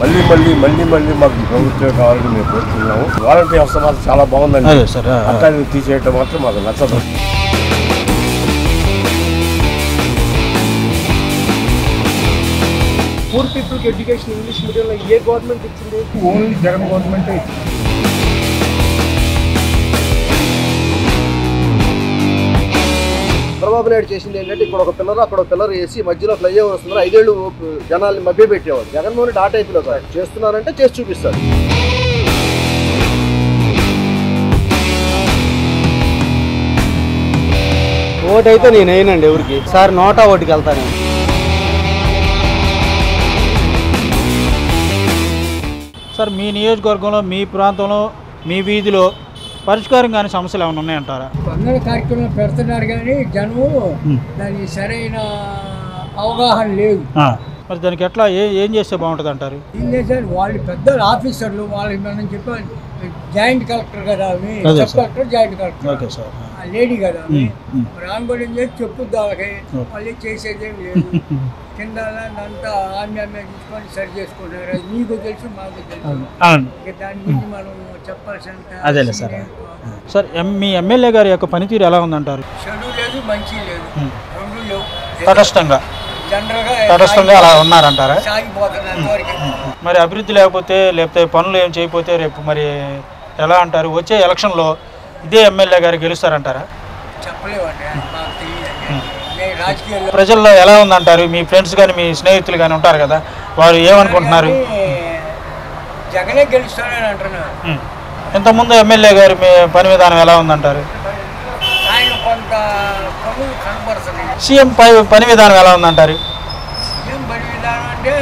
మళ్ళీ మళ్ళీ మళ్ళీ మళ్ళీ మాకు ఈ ప్రభుత్వం కావాలని మేము కోరుతున్నాము వాలంటీర్ వ్యవస్థ మాత్రం చాలా బాగుందండి అదే సార్ ఆ, ఆ. అట్లా తీసేయటం మాత్రం మాకు నచ్చదు పూర్ పీపుల్కి ఎడ్యుకేషన్ ఇంగ్లీష్ మీడియంలో ఏ గవర్నమెంట్ ఇచ్చింది ఓన్లీ జగన్ గవర్నమెంట్ చంద్రబాబు నాయుడు చేసింది ఏంటంటే ఇక్కడ ఒక పిల్లర్ అక్కడ ఒక పిల్లర్ వేసి మధ్యలో ఫ్లైఓవర్ వస్తున్నారు ఐదేళ్ళు జనాల్ని మభ్య పెట్టేవాడు జగన్మోహన్ రెడ్డి ఆ టైప్లో కాదు చేస్తున్నారంటే చేసి చూపిస్తాడు ఓటు అయితే నేను వేయనండి ఎవరికి సార్ నోటా ఓటుకి వెళ్తాను సార్ మీ నియోజకవర్గంలో మీ ప్రాంతంలో మీ వీధిలో పరిష్కారం కాని సమస్యలు ఏమైనా ఉన్నాయంటారా స్పందన కార్యక్రమం పెడుతున్నారు కానీ జనము దానికి సరైన అవగాహన లేదు ఆ. మరి దానికి ఎట్లా ఏ ఏం చేస్తే బాగుంటుంది అంటారు ఏం చేశారు వాళ్ళు పెద్దలు ఆఫీసర్లు వాళ్ళకి మనం చెప్పాలి జాయింట్ కలెక్టర్ కదా ఆమె అదే sub sir. Collector joint collector okay sir ఆ లేడీ కదా ఆమె ఉమ్. మరి ఆమె కూడా ఏం చేసి చెప్పుద్ది వాళ్ళకి మళ్ళీ చేసేదేం లేదు కింద అంతా ఆమె ఆమె తీసుకొని సరి చేసుకుంటారు అది మీకు తెలుసు మాకు తెలుసు అవును ఇక దాని గురించి మనం చెప్పాల్సినంత అదేలే సార్. అవసరం లేదు. సార్ ఎం- మీ ఎమ్మెల్యే గారి యొక్క పనితీరు ఎలా ఉందంటారు చెడు లేదు మంచి లేదు రెండు లేవు తటస్థంగా జనరల్గా తటస్థంగా అలా ఉన్నారంటారా సాగిపోతున్నారు అంతవరకు మరి అభివృద్ధి లేకపోతే లేకపోతే పనులు ఏం చేయకపోతే రేపు మరి ఎలా అంటారు వచ్చే ఎలక్షన్లో ఇదే ఎమ్మెల్యే గారు గెలుస్తారంటారా చెప్పలేవండి మాకు తెలియదండి నేను రాజకీయాల్లో ప్రజల్లో ఎలా ఉందంటారు మీ ఫ్రెండ్స్ కానీ మీ స్నేహితులు కానీ ఉంటారు కదా వారు ఏమనుకుంటున్నారు కానీ జగనే గెలుస్తాడని అంటున్నారు ఉం. ఇంతకుముందు ఎమ్మెల్యే గారి మీ పని విధానం ఎలా ఉందంటారు ఆయన కొంత పనులు కనబడుతున్నాయి సీఎం పై పని విధానం ఎలా ఉందంటారు ఏం పని విధానం అంటే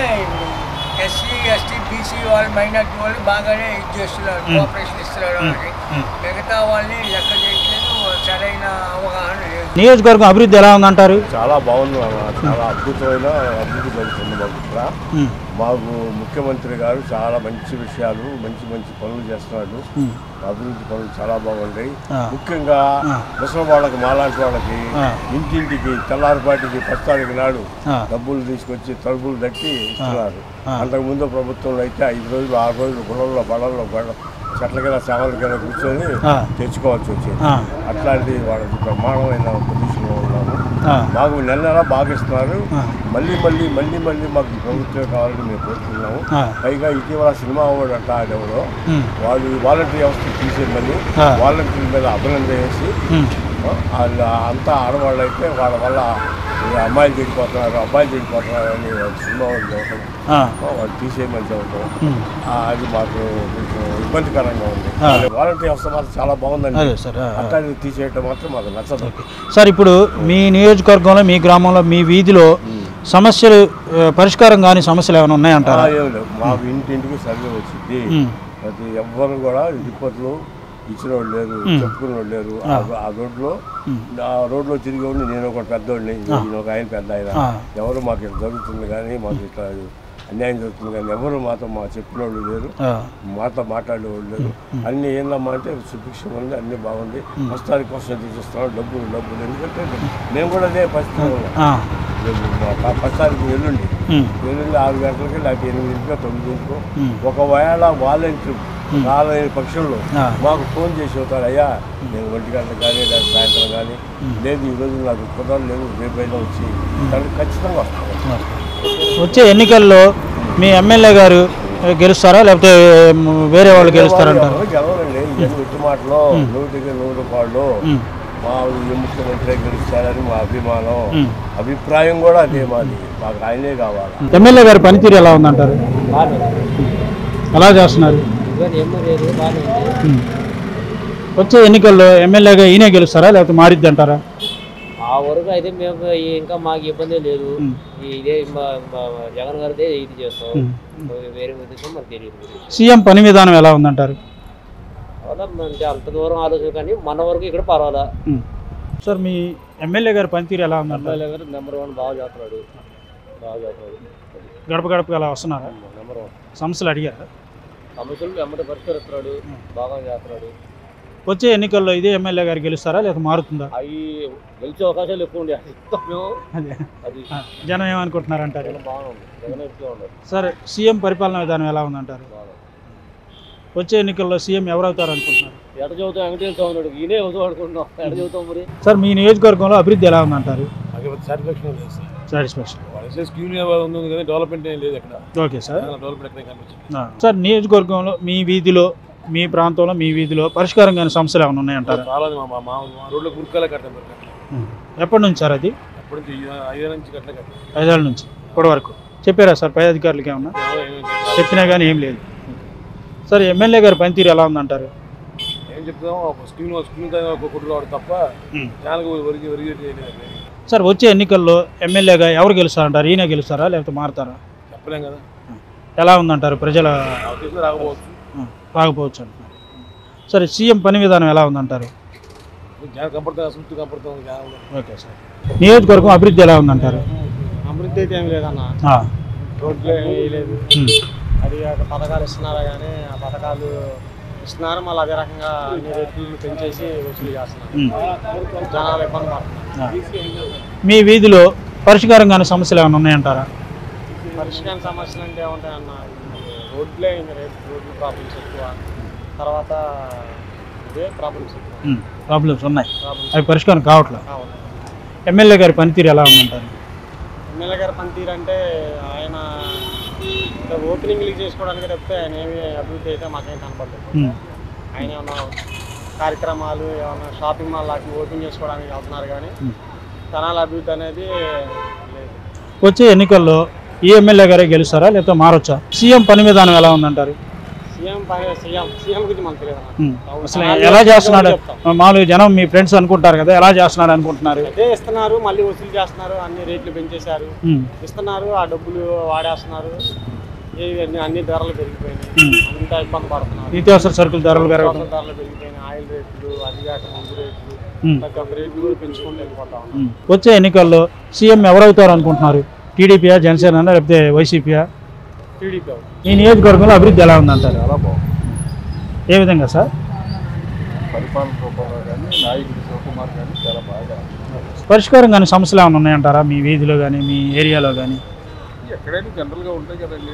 ఎస్సీ ఎస్టీ బీసీ వాళ్ళు మైనార్టీ వాళ్ళు బాగానే ఇది చేస్తున్నారు కోఆపరేషన్ ఇస్తున్నారు వాళ్ళకి మిగతా వాళ్ళని లెక్క చేయట్లేదు సరైన అవగాహన లేదు నియోజకవర్గం అభివృద్ధి ఎలా ఉందంటారు చాలా బాగుంది మామ. చాలా అద్భుతమైన అభివృద్ధి జరుగుతుంది మాకు ఇక్కడ ఉం. మాకు ముఖ్యమంత్రి గారు చాలా మంచి విషయాలు మంచి మంచి పనులు చేస్తున్నాడు అభివృద్ధి పనులు చాలా బాగుంటాయి ఆ. ముఖ్యంగా ముసలి వాళ్ళకి మాలాంటి వాళ్ళకి ఆ. ఇంటింటికి తెల్లారిపాటికి ప్రస్తుతానికి నాడు ఆ. డబ్బులు తీసుకొచ్చి తలుపులు దక్కి ఇస్తున్నారు ఆ. అంతకుముందు ప్రభుత్వంలో అయితే ఐదు రోజులు ఆరు రోజులు గుళ్ళల్లో బళ్ళల్లో గొడవ చెట్ల కింద సేవల కింద కూర్చొని ఆ. తెచ్చుకోవాల్సి వచ్చేది ఆ. అట్లాంటి వాళ్ళకి బ్రహ్మాండమైన పొజిషన్లో ఉన్నాము ఆ. మాకు నెల నెల బాగా ఇస్తున్నారు ఆ. మళ్ళీ మళ్ళీ మళ్ళీ మళ్ళీ మాకు ఈ ప్రభుత్వం కావాలని మేము కోరుతున్నాము ఆ. పైగా ఇటీవల సినిమా అవార్డు అంట ఎవరో ఉం. వాళ్ళు వాలంటీర్ వ్యవస్థ తీసేయమని ఆ. వాలంటీర్ మీద అభినందన వేసి ఉం. వాళ్ళు అంతా ఆడవాళ్ళు అయితే వాళ్ళ వల్ల ఈ అమ్మాయిలు చెడిపోతున్నారు అబ్బాయిలు చెడిపోతున్నారు అని వాళ్ళు సినిమా వాళ్ళు చెప్పడం ఆ. వాళ్ళు తీసేయమని చెప్పడం ఉం. ఆ, అది మాకు కొంచెం ఇబ్బందికరంగా ఉంది ఆ. వాలంటీర్ వ్యవస్థ మాత్రం చాలా బాగుందండి అదే సార్ ఆ, ఆ. అట్లా తీసేయటం మాత్రం మాకు నచ్చదు సార్ ఇప్పుడు మీ నియోజకవర్గంలో మీ గ్రామంలో మీ వీధిలో సమస్యలు ఆ, పరిష్కారం కాని సమస్యలు ఏమైనా ఉన్నాయంటారా ఆ, ఏం లేవు మాకు ఇంటింటికి సర్వే వచ్చింది ఉం. ప్రతి ఎవ్వరు కూడా రిపోర్ట్లు ఇచ్చిన వాళ్ళు లేరు చెప్పుకున్న వాళ్ళు లేరు ఆ రో- ఆ రోడ్లో ఆ రోడ్లో తిరిగి ఉండి నేను ఒక పెద్దోడిని నేను ఒక ఆయన పెద్ద ఆయన ఆ. ఎవరు మాకు ఇట్లా జరుగుతుంది కానీ మాకు ఇట్లా అన్యాయం జరుగుతుంది కానీ ఎవరు మాతో మా చెప్పిన వాళ్ళు లేరు ఆ. మాతో మాట్లాడేవాళ్ళు లేరు అన్ని ఏందమ్మా అంటే సుభిక్షం ఉంది అన్ని బాగుంది వస్తానికి కోసం చూస్తున్నాం డబ్బులు డబ్బులు ఎందుకంటే మేము కూడా అదే పరిస్థితి ఆ. ప్రస్తుతానికి ఎల్లుండి ఉం. ఎల్లుండి ఆరు గంటలకి లేకపోతే ఎనిమిదింటికో తొమ్మిదింటికో ఉం. ఒకవేళ వాలంటీర్ రాలేని పక్షంలో ఆ. మాకు ఫోన్ చేసి అవుతారు అయ్యా నేను ఒంటి గంట కానీ లేదా సాయంత్రం కానీ లేదు ఈరోజు నాకు కుదరదు లేదు రేపైనా వచ్చి దానికి ఖచ్చితంగా వస్తాను వచ్చే ఎన్నికల్లో మీ ఎమ్మెల్యే గారు గెలుస్తారా లేకపోతే మ్, వేరే వాళ్ళు గెలుస్తారంటారు ఎవరు గెలవరండి ఇవన్నీ ఉట్టి మాటలో నూటికి నూరు రూపాయలు మా ఈ ముఖ్యమంత్రి గెలుస్తారని మా అభిమానం అభిప్రాయం కూడా అదే మాది మాకు ఆయనే కావాలి ఎమ్మెల్యే గారి పనితీరు ఎలా ఉందంటారు ఎలా చేస్తున్నారు ఉం. వచ్చే ఎన్నికల్లో ఎమ్మెల్యేగా ఈయనే గెలుస్తారా లేకపోతే మారిద్ది అంటారా ఆ వరకు అయితే మేము ఈ- ఇంకా మాకు ఇబ్బంది లేదు ఈ ఇదే మా- మా జగన్ గారిదే ఇది చేస్తాం వేరే ఉద్దేశం మనకు తెలియదు సీఎం పని విధానం ఎలా ఉందంటారు అలా అంటే అంత దూరం ఆలోచన కానీ మన వరకు ఇక్కడ పర్వాలా ఉం. సార్ మీ ఎమ్మెల్యే గారి పనితీరు ఎలా ఉందంటారు ఎమ్మెల్యే గారు నెంబర్ వన్ బాగా చేస్తున్నాడు బాగా చేస్తున్నాడు గడప గడపకి అలా వస్తున్నారా నెంబర్ వన్ సమస్యలు అడిగారా సమస్యలు వెంబడి పరిష్కరిస్తున్నాడు బాగా చేస్తున్నాడు వచ్చే ఎన్నికల్లో ఇదే ఎమ్మెల్యే గారు గెలుస్తారా లేదా మారుతుందా అవి గెలిచే అవకాశాలు ఎక్కువ ఉండే మేము అదే అది ఆ, జనం ఏమనుకుంటున్నారంటారు జగన్ బాగుంది జగన్ ఎక్కువ ఉండదు సరే సీఎం పరిపాలన విధానం ఎలా ఉందంటారు వచ్చే ఎన్నికల్లో సీఎం ఎవరు అవుతారు అనుకుంటున్నారు ఎట చదువుతాం వెంకటేశ్వర స్వామి ఉన్నాడు ఈయనే అవుతాం అనుకుంటున్నాం ఎట చదువుతాం మరి సార్ మీ నియోజకవర్గంలో అభివృద్ధి ఎలా ఉందంటారు సాటిస్ఫాక్షన్ లేదు సార్ సాటిస్ఫాక్షన్ వాళ్ళు స్కీమ్ ఉంది కానీ డెవలప్మెంట్ ఏం లేదు అక్కడ ఓకే సార్ డెవలప్మెంట్ ఎక్కడ కనిపించింది ఆ. సార్ నియోజకవర్గంలో మీ వీధిలో మీ ప్రాంతంలో మీ వీధిలో పరిష్కారం కాని సమస్యలు ఏమైనా ఉన్నాయంటారా చాలా ఉంది మా మా మా మా రోడ్లో గురికాలే కట్టాం మరి కట్టలేదు. ఉం. ఎప్పటి నుంచి సార్ అది అప్పటి నుంచి ఈ- ఐదు నుంచి కట్టలే కట్టాం ఐదేళ్ళ నుంచి ఇప్పటి వరకు చెప్పారా సార్ పై అధికారులకి ఏమన్నా చెప్పినా కానీ ఏం లేదు సార్ ఎమ్మెల్యే గారి పనితీరు ఎలా ఉందంటారు ఏం చెప్తాం ఒక స్కీమ్ స్కీమ్ ఒక కుట్రలో వాడు తప్ప ఉం. జనాలకు ఒరిగి ఒరిగి చేయలేదు సార్ వచ్చే ఎన్నికల్లో ఎమ్మెల్యేగా ఎవరు గెలుస్తారంటారు ఈయన గెలుస్తారా లేకపోతే మారుతారా చెప్పలేం కదా ఎలా ఉందంటారు ప్రజల ఆ ఉద్దేశంలో రాకపోవచ్చు ఆ, రాకపోవచ్చు అంటున్నారు సరే సీఎం పని విధానం ఎలా ఉందంటారు జనం కంపడతాం సుత్తు కంపడతాం జనాలు ఓకే సార్ నియోజకవర్గం అభివృద్ధి ఎలా ఉందంటారు అభివృద్ధి అయితే ఏం లేదన్న ఆ, రోడ్లు ఏమీ లేదు ఉం. అది ఒక పథకాలు ఇస్తున్నారా కానీ ఆ పథకాలు ఇస్తున్నారు మళ్ళీ అదే రకంగా అన్ని రేట్లు పెంచేసి వసూలు చేస్తున్నారు ఉం. జనాలు ఇబ్బంది పడుతున్నారు ఆ. మీ వీధిలో పరిష్కారం కాని సమస్యలు ఏమైనా ఉన్నాయంటారా పరిష్కార సమస్యలు అంటే ఏముంటాయన్న రోడ్లే ఇంకా రేపు రోడ్లు ప్రాబ్లమ్స్ ఎక్కువ తర్వాత ఇదే ప్రాబ్లమ్స్ ఎక్కువ ప్రాబ్లమ్స్ ఉన్నాయి ప్రాబ్లమ్స్ అవి పరిష్కారం కావట్లేదు కావాలి ఎమ్మెల్యే గారి పనితీరు ఎలా ఉందంటారు ఎమ్మెల్యే గారి పనితీరు అంటే ఆయన ఇంకా ఓపెనింగ్లు చేసుకోవడానికి తప్పితే ఆయన ఏమి అభివృద్ధి అయితే మాకేం కనపడలేదు ఉం. ఆయన ఏమన్నా కార్యక్రమాలు ఏమన్నా షాపింగ్ మాల్ లాంటివి ఓపెన్ చేసుకోవడానికి వెళ్తున్నారు కానీ ఉం. జనాల అభివృద్ధి అనేది లేదు వచ్చే ఎన్నికల్లో ఈ ఎమ్మెల్యే గారే గెలుస్తారా లేకపోతే మారొచ్చా సీఎం పని విధానం ఎలా ఉందంటారు సీఎం పని సీఎం సీఎం గురించి మనకు తెలియదు అన్న. ఉం. అసలు జనాలు ఎలా చేస్తున్నాడు చెప్తాం. మామూలుగా జనం మీ ఫ్రెండ్స్ అనుకుంటారు కదా ఎలా చేస్తున్నాడు అనుకుంటున్నారు అదే ఇస్తున్నారు మళ్ళీ వసూలు చేస్తున్నారు అన్ని రేట్లు పెంచేశారు ఉం. ఇస్తున్నారు ఆ డబ్బులు వాడేస్తున్నారు ఏవి అన్ని అన్ని ధరలు పెరిగిపోయినాయి ఉం. అంతా ఇబ్బంది పడుతున్నారు నిత్యావసర సరుకుల ధరలు పెరగడం నిత్యావసర ధరలు పెరిగిపోయినాయి ఆయిల్ రేట్లు అది కాక మందు రేట్లు ఉం. ప్రతి ఒక్క రేట్లు కూడా పెంచుకుంటూ వెళ్ళిపోతా ఉన్నారు ఉం. వచ్చే ఎన్నికల్లో సీఎం ఎవరవుతారు అనుకుంటున్నారు టీడీపీయా జనసేన లేకపోతే వైసీపీయా టీడీపీ ఈ నియోజకవర్గంలో అభివృద్ధి ఎలా ఉందంటారు చాలా బాగుంది ఏ విధంగా సార్ పరిపాలన రూపంలో కానీ నాయకుడు శివకుమార్ కానీ చాలా బాగా పరిష్కారం కానీ సమస్యలు ఏమైనా ఉన్నాయంటారా మీ వీధిలో కానీ మీ ఏరియాలో కానీ ఎక్కడైనా జనరల్గా ఉంటాయి కదండి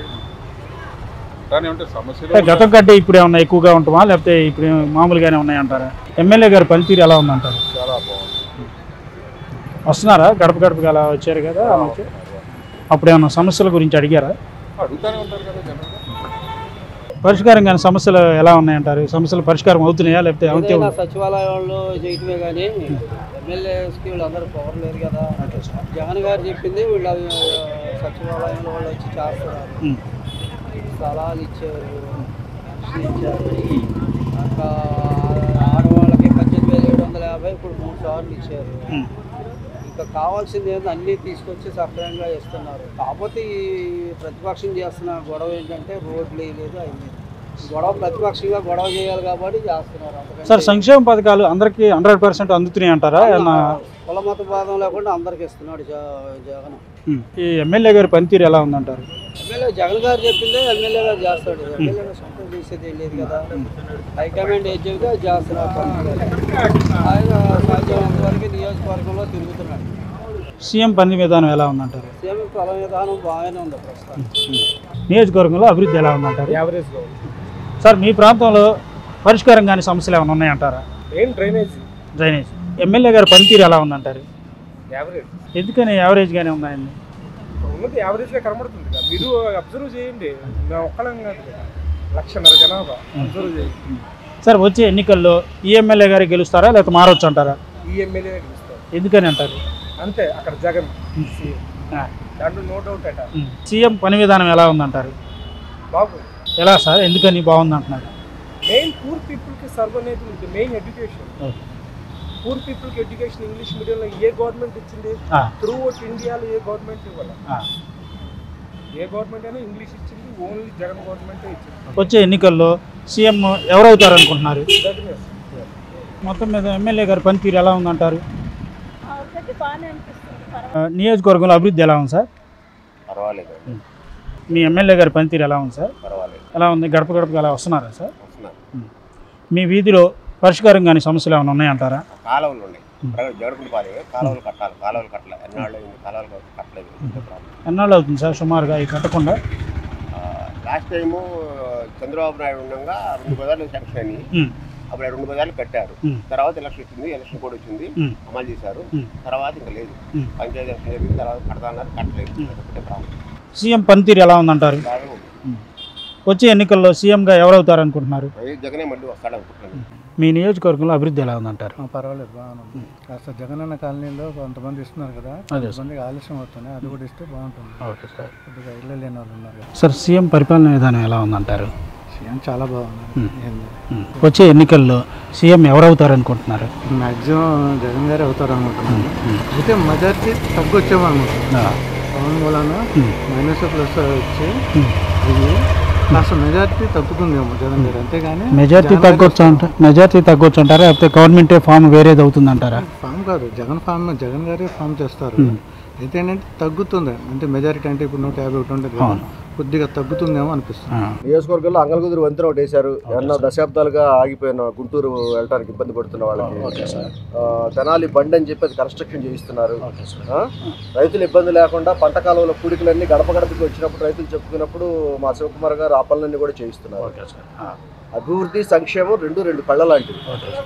కానీ ఉంటే సమస్యలు అంటే గతం కంటే ఇప్పుడు ఏమన్నా ఎక్కువగా ఉంటుమా లేకపోతే ఇప్పుడు ఏం మామూలుగానే ఉన్నాయంటారా ఎమ్మెల్యే గారి పనితీరు ఎలా ఉందంటారు చాలా బాగుంది వస్తున్నారా గడప గడపకి అలా వచ్చారు కదా ఆ మధ్య? అప్పుడు ఏమన్నా సమస్యల గురించి అడిగారా అడుగుతానే ఉంటారు కదా జనరల్గా పరిష్కారం కానీ సమస్యలు ఎలా ఉన్నాయంటారు సమస్యలు పరిష్కారం అవుతున్నాయా లేకపోతే అవుతే ఏదైనా సచివాలయంలో చేయటమే కానీ ఎమ్మెల్యేస్కి వీళ్ళందరూ పవర్ లేదు కదా జగన్ గారు చెప్పింది వీళ్ళు అవి, ఆ, సచివాలయంలో వాళ్ళు వచ్చి చేస్తున్నారు ఉం. స్థలాలు ఇచ్చారు పెన్షన్ ఇచ్చారు ఇంకా ఆడవాళ్ళకి పద్దెనిమిది వేల ఏడు వందల యాభై ఇప్పుడు మూడు సార్లు ఇచ్చారు ఉం. ఇంకా కావాల్సింది ఏందో అన్నీ తీసుకొచ్చి సక్రమంగా ఇస్తున్నారు కాకపోతే ఈ ప్రతిపక్షం చేస్తున్న గొడవ ఏంటంటే రోడ్లు వేయలేదు అయింది గొడవ ప్రతిపక్షంగా గొడవ చేయాలి కాబట్టి చేస్తున్నారు అంతకంటే సార్ సంక్షేమ పథకాలు అందరికీ హండ్రెడ్ పర్సెంట్ అందుతున్నాయి అంటారా ఏమన్నా కుల మత భేదం లేకుండా అందరికి ఇస్తున్నాడు జ- జగన్ ఉం. ఈ ఎమ్మెల్యే గారి పనితీరు ఎలా ఉందంటారు ఎమ్మెల్యే జగన్ గారు చెప్పిందే ఎమ్మెల్యే గారు చేస్తాడు ఎమ్మెల్యే సొంతం చేసేది ఏం లేదు కదా హైకమాండ్ ఏం చెబితే అది చేస్తున్నారు ఆయన సాధ్యమైనంత వరకు నియోజకవర్గంలో తిరుగుతున్నాడు సీఎం పని విధానం ఎలా ఉందంటారు సీఎం ఫల విధానం బాగానే ఉంది ప్రస్తుతం నియోజకవర్గంలో అభివృద్ధి ఎలా ఉందంటారు యావరేజ్గా సార్ మీ ప్రాంతంలో పరిష్కారం కాని సమస్యలు ఏమైనా ఉన్నాయంటారా మెయిన్ డ్రైనేజ్ డ్రైనేజ్ ఎమ్మెల్యే గారి పనితీరు ఎలా ఉందంటారు యావరేజ్ ఎందుకని యావరేజ్గానే ఉన్నాయండి ఉన్నది యావరేజ్గా కనబడుతుంది కదా మీరు అబ్జర్వ్ చేయండి మేము ఒక్కలం కాదు కదా లక్షన్నర జనాభా అబ్జర్వ్ చేయండి సార్ వచ్చే ఎన్నికల్లో ఈ ఎమ్మెల్యే గారు గెలుస్తారా లేకపోతే మారొచ్చు అంటారా ఈ ఎమ్మెల్యే గెలుస్తారు ఎందుకని అంటారు అంతే అక్కడ జగన్ సీఎం ఆ. దాంట్లో నో డౌట్ అట ఉం. సీఎం పని విధానం ఎలా ఉందంటారు బాగుంది ఎలా సార్ ఎందుకని బాగుంది అంటున్నారు మెయిన్ పూర్ పీపుల్కి సర్వ్ అనేది ఉంది మెయిన్ ఎడ్యుకేషన్ ఓకే. పూర్ పీపుల్కి ఎడ్యుకేషన్ ఇంగ్లీష్ మీడియంలో ఏ గవర్నమెంట్ ఇచ్చింది ఆ, త్రూ అవుట్ ఇండియాలో ఏ గవర్నమెంట్ ఇవ్వాలి ఆ. ఏ గవర్నమెంట్ అయినా ఇంగ్లీష్ ఇచ్చింది ఓన్లీ జగన్ గవర్నమెంటే ఇచ్చింది వచ్చే ఎన్నికల్లో సీఎం ఎవరవుతారు అనుకుంటున్నారు That means, మొత్తం మీద ఎమ్మెల్యే గారి పనితీరు ఎలా ఉందంటారు ఒకటి బాగానే అనిపిస్తుంది పర్వాలేదు. ఆ, నియోజకవర్గంలో అభివృద్ధి ఎలా ఉంది సార్ పర్వాలేదు మీ ఎమ్మెల్యే గారి పనితీరు ఎలా ఉంది సార్ పర్వాలేదు ఎలా ఉంది గడప గడపకి అలా వస్తున్నారా సార్ వస్తున్నారు మీ వీధిలో పరిష్కారం కానీ సమస్యలు ఏమైనా ఉన్నాయంటారా కాలువలు ఉన్నాయి జడుకులు పాలి కాలువలు కట్టాలి కాలువలు కట్టలేదు ఎన్నాళ్ళు అయింది కాలువలు కట్టలేదు ఇదే ప్రాబ్లం. ఎన్నాళ్ళు అవుతుంది సార్ సుమారుగా ఈ కట్టకుండా ఆ, లాస్ట్ టైము చంద్రబాబు నాయుడు ఉండగా రెండు పదాలు శాంక్షన్ అయినాయి ఉమ్. అప్పుడు ఆ రెండు పదాలు కట్టారు ఉమ్. తర్వాత ఎలక్షన్ వచ్చింది ఎలక్షన్ కూడా వచ్చింది ఉమ్. అమలు చేశారు ఉమ్. తర్వాత ఇంకా లేదు ఉమ్. పంచాయతీ ఎలక్షన్ జరిగింది తర్వాత కడతా అన్నారు కట్టలేదు అదొకటే ప్రాబ్లం సీఎం పనితీరు ఎలా ఉందంటారు బాగా ఉంది. వచ్చే ఎన్నికల్లో సీఎంగా ఎవరవుతారు అనుకుంటున్నారు వైఎస్ జగనే మళ్ళీ వస్తాడు అనుకుంటున్నాను మీ నియోజకవర్గంలో అభివృద్ధి ఎలా ఉందంటారు ఆ, పర్వాలేదు బాగానే ఉంది కాస్త జగనన్న కాలనీలో కొంతమంది ఇస్తున్నారు కదా అదే కొంతమందికి ఆలస్యం అవుతుంది అది కూడా ఇస్తే బాగుంటుంది ఓకే సార్ కొద్దిగా ఇల్లు లేని వాళ్ళు ఉన్నారు కదా సార్ సీఎం పరిపాలన విధానం ఎలా ఉందంటారు సీఎం చాలా బాగుంది ఉమ్. ఏంది ఉమ్. వచ్చే ఎన్నికల్లో సీఎం ఎవరవుతారు అనుకుంటున్నారు మ్యాక్సిమం జగన్ గారే అవుతారు అనుకుంటున్నాను ఉమ్. అయితే మెజార్టీ తగ్గొచ్చేమో అనుకుంటున్నాను ఆ. పవన్ మూలన ఉమ్. మైనస్ ప్లస్ వచ్చి ఉమ్. ఇది కాస్త మెజార్టీ తగ్గుతుందేమో జగన్ గారు అంతేగాని మెజార్టీ జగన్ గారు తగ్గొచ్చు అంట మెజార్టీ తగ్గొచ్చు అంటారా లేకపోతే గవర్నమెంటే ఫామ్ వేరేది అవుతుంది అంటారా ఫామ్ కాదు జగన్ ఫామ్ జగన్ గారే ఫామ్ చేస్తారు ఉమ్. అయితే ఏంటంటే తగ్గుతుంది అంటే మెజారిటీ అంటే ఇప్పుడు నూట యాభై ఒకటి ఉంటుంది కదా, అవును. కొద్దిగా తగ్గుతుందేమో అనిపిస్తుంది నియోజకవర్గంలో అంగలగుదురు వంతెన ఒకటి వేశారు ఎన్నో దశాబ్దాలుగా ఆగిపోయిన గుంటూరు వెళ్ళడానికి ఇబ్బంది పడుతున్న వాళ్ళకి ఆ, తెనాలి బండి అని చెప్పి అది కన్స్ట్రక్షన్ చేయిస్తున్నారు ఆ? రైతులు ఇబ్బంది లేకుండా పంట కాలంలో కూడికలన్నీ గడప గడపకి వచ్చినప్పుడు రైతులు చెప్పుకున్నప్పుడు మా శివకుమార్ గారు ఆ పనులన్నీ కూడా చేయిస్తున్నారు అభివృద్ధి సంక్షేమం రెండు రెండు కళ్ళ లాంటివి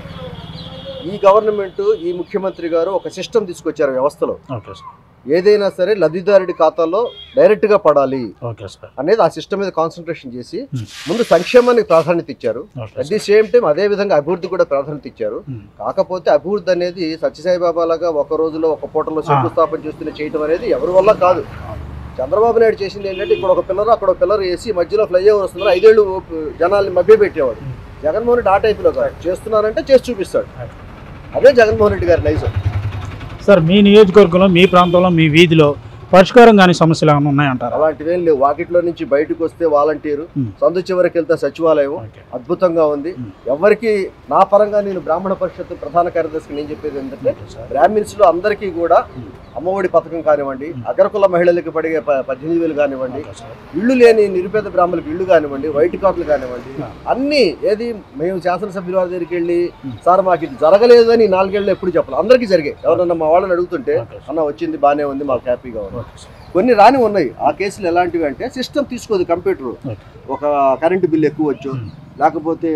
ఈ గవర్నమెంట్ ఈ ముఖ్యమంత్రి గారు ఒక సిస్టమ్ తీసుకొచ్చారు వ్యవస్థలో ఓకే సార్ ఏదైనా సరే లబ్ధిదారుడి ఖాతాలో డైరెక్ట్ గా పడాలి ఓకే సార్ అనేది ఆ సిస్టమ్ మీద కాన్సన్ట్రేషన్ చేసి Hmm. ముందు సంక్షేమానికి ప్రాధాన్యత ఇచ్చారు okay at the same time అదే విధంగా అభివృద్ధి కూడా ప్రాధాన్యత ఇచ్చారు Hmm. కాకపోతే అభివృద్ధి అనేది సత్యసాయి బాబా లాగా ఒక రోజులో ఒక పూటలో శంకుస్థాపన చేస్తూనే చేయటం అనేది ఎవరి వల్ల కాదు చంద్రబాబు నాయుడు చేసింది ఏంటంటే ఇక్కడ ఒక పిల్లర్ అక్కడ ఒక పిల్లర్ వేసి మధ్యలో ఫ్లైఓవర్ వస్తున్నారు ఐదేళ్ళు జనాల్ని మభ్య పెట్టేవాడు జగన్మోహన్ రెడ్డి ఆ టైపులో కాదు చేస్తున్నారంటే చేసి చూపిస్తాడు అదే జగన్మోహన్ రెడ్డి గారి నైజం సార్ మీ నియోజకవర్గంలో మీ ప్రాంతంలో మీ వీధిలో పరిష్కారం కాని సమస్యలు ఏమైనా ఉన్నాయంటారా అలాంటివి ఏం లేవు వాకిట్లో నుంచి బయటకు వస్తే వాలంటీరు Hmm. సందు చివరికి వెళ్తే సచివాలయం ఓకే అద్భుతంగా ఉంది Hmm. ఎవరికి నా పరంగా నేను బ్రాహ్మణ పరిషత్ ప్రధాన కార్యదర్శికి నేను చెప్పేది ఏంటంటే బ్రాహ్మిన్స్ లో అందరికీ కూడా అమ్మఒడి పథకం కానివ్వండి అగ్రకుల మహిళలకు పడిగే ప- పద్దెనిమిది వేలు కానివ్వండి ఇళ్ళు లేని నిరుపేద బ్రాహ్మణులకు ఇళ్ళు కానివ్వండి వైట్ కార్డులు కానివ్వండి అన్ని ఏది మేము శాసనసభ్యుల వారి దగ్గరికి వెళ్ళి సార్ మాకు ఇది జరగలేదు అని నాలుగేళ్ళు ఎప్పుడు చెప్పాలి అందరికీ జరిగాయి ఎవరన్నా మా వాళ్ళని అడుగుతుంటే అన్న వచ్చింది బాగానే ఉంది మాకు హ్యాపీగా ఉంది కొన్ని రాని ఉన్నాయి ఆ కేసులు ఎలాంటివి అంటే సిస్టమ్ తీసుకోదు కంప్యూటర్ ఒక కరెంటు బిల్ ఎక్కువ వచ్చు లేకపోతే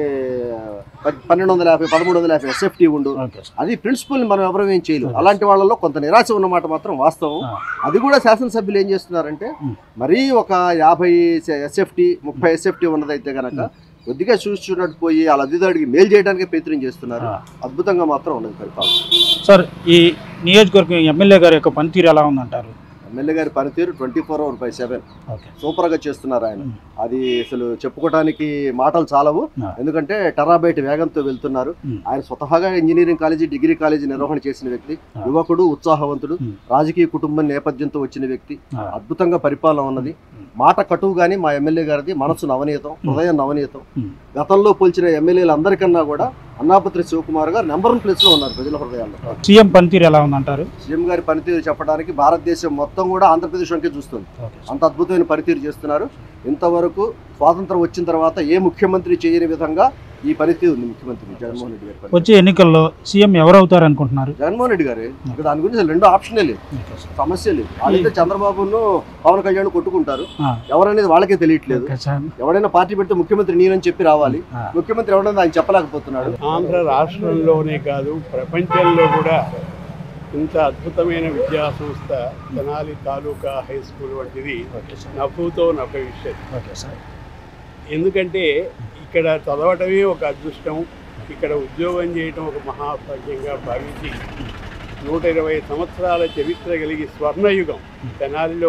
ప- పన్నెండు వందల యాభై పదమూడు వందల యాభై ఎస్ఎఫ్టీ ఉండు ఓకే సార్ అది ప్రిన్సిపల్ మనం ఎవరు ఏం చేయలేం అలాంటి వాళ్ళలో కొంత నిరాశ ఉన్నమాట మాత్రం వాస్తవం ఆ. అది కూడా శాసనసభ్యులు ఏం చేస్తున్నారంటే ఉమ్. మరీ ఒక యాభై ఎస్ఎఫ్టీ ముప్పై ఎస్ఎఫ్టీ ఉన్నదైతే గనక కొద్దిగా చూసి చూడట్టు పోయి ఆ లబ్ధిదారుడికి మేలు చేయడానికి ప్రయత్నం చేస్తున్నారు ఆ. అద్భుతంగా మాత్రం ఉన్నది పరిపాలన సార్ ఈ నియోజకవర్గం ఎమ్మెల్యే గారి యొక్క పనితీరు ఎలా ఉందంటారు ఎమ్మెల్యే గారి పనితీరు twenty four hour by seven okay సూపర్గా చేస్తున్నారు ఆయన ఉమ్. అది అసలు చెప్పుకోవడానికి మాటలు చాలవు ఆ. ఎందుకంటే టెరాబైట్ వేగంతో వెళ్తున్నారు ఉమ్. ఆయన స్వతహాగా ఇంజనీరింగ్ కాలేజీ డిగ్రీ కాలేజీ నిర్వహణ చేసిన వ్యక్తి ఆ. యువకుడు ఉత్సాహవంతుడు ఉమ్. రాజకీయ కుటుంబం నేపథ్యంతో వచ్చిన వ్యక్తి ఆ. అద్భుతంగా పరిపాలన ఉన్నది ఉమ్. మాట కటువు గాని మా ఎమ్మెల్యే గారిది మనసు నవనీతం హృదయం నవనీతం ఉమ్. గతంలో పోల్చిన ఎమ్మెల్యేలు అందరికన్నా కూడా అన్నాపత్రి శివకుమార్ గారు నెంబర్ వన్ ప్లేస్ లో ఉన్నారు ప్రజల హృదయాల్లో సీఎం పనితీరు ఎలా ఉందంటారు సీఎం గారి పనితీరు చెప్పడానికి భారతదేశం మొత్తం కూడా ఆంధ్రప్రదేశ్ వంకే చూస్తుంది ఓకే అంత అద్భుతమైన పనితీరు చేస్తున్నారు ఇంతవరకు స్వాతంత్రం వచ్చిన తర్వాత ఏ ముఖ్యమంత్రి చేయని విధంగా ఈ పనితీరు ఉంది ముఖ్యమంత్రి జగన్మోహన్ రెడ్డి గారి పనితీరు. వచ్చే ఎన్నికల్లో సీఎం ఎవరవుతారు అనుకుంటున్నారు జగన్మోహన్ రెడ్డి గారు ఇక దాని గురించి అసలు రెండో ఆప్షనే లేదు ఓకే సార్. సమస్య లేదు వాళ్ళైతే చంద్రబాబును పవన్ కళ్యాణ్ కొట్టుకుంటారు ఆ. ఎవరనేది వాళ్ళకే తెలియట్లేదు ఓకే సార్. ఎవడైనా పార్టీ పెడితే ముఖ్యమంత్రి నేనని చెప్పి రావాలి ఆ. ముఖ్యమంత్రి ఎవడన్నా ఆయన చెప్పలేకపోతున్నాడు ఆంధ్ర రాష్ట్రంలోనే కాదు ప్రపంచంలో కూడా ఇంత అద్భుతమైన విద్యా సంస్థ తెనాలి తాలూకా హై స్కూల్ వంటిది ఓకే సార్. నవ్వుతో నవ్వే విషయం ఓకే సార్. ఎందుకంటే ఇక్కడ చదవటమే ఒక అదృష్టం ఇక్కడ ఉద్యోగం చేయటం ఒక మహాభాగ్యంగా భావించి నూట ఇరవై సంవత్సరాల చరిత్ర కలిగి స్వర్ణయుగం తెనాలిలో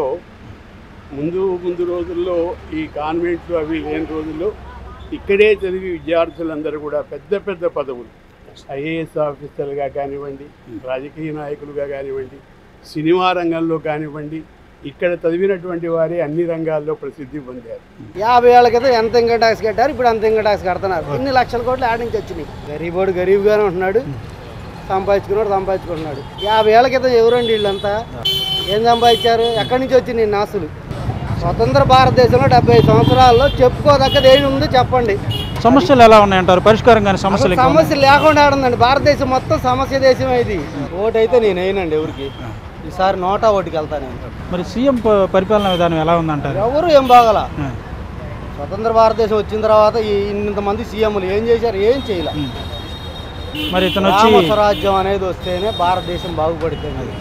ముందు ముందు రోజుల్లో ఈ కాన్వెంట్లు అవి లేని రోజుల్లో ఇక్కడే చదివి విద్యార్థులందరూ కూడా పెద్ద పెద్ద పదవులు ఐఏఎస్ ఆఫీసర్లుగా కానివ్వండి రాజకీయ నాయకులుగా కానివ్వండి సినిమా రంగంలో కానివ్వండి ఇక్కడ చదివినటువంటి వారే అన్ని రంగాల్లో ప్రసిద్ధి పొందారు యాభై ఏళ్ళ క్రితం ఎంత ఇన్కమ్ ట్యాక్స్ కట్టారు ఇప్పుడు అంత ఇన్కమ్ ట్యాక్స్ కడుతున్నారు ఇన్ని లక్షల కోట్లు ఆడ నుంచి వచ్చినాయి గరీబోడు గరీబ్గానే ఉంటున్నాడు సంపాదించుకున్నాడు సంపాదించుకుంటున్నాడు యాభై ఏళ్ళ క్రితం ఎవరండి వీళ్ళంతా ఏం సంపాదించారు ఎక్కడి నుంచి వచ్చినాయి నాసులు స్వతంత్ర భారతదేశంలో డెబ్బై సంవత్సరాల్లో చెప్పుకోదగ్గది ఏమి ఉంది చెప్పండి సమస్యలు ఎలా ఉన్నాయంటారు పరిష్కారం కానీ సమస్యలు అసలు ఎక్కువ ఉన్నాయి. సమస్య లేకుండా ఆడుందండి భారతదేశం మొత్తం సమస్య దేశం ఇది ఓటైతే నేను వేయనండి ఎవరికి ఈసారి నోటా ఓటుకి వెళ్తాను నేను మరి సీఎం ప- పరిపాలన విధానం ఎలా ఉందంటారు ఎవరు ఏం బాగల ఆ. స్వతంత్ర భారతదేశం వచ్చిన తర్వాత ఈ ఇంతమంది సీఎంలు ఏం చేశారు ఏం చేయలే మరి ఇతను వచ్చి రామ స్వరాజ్యం అనేది వస్తేనే భారతదేశం బాగుపడుతుంది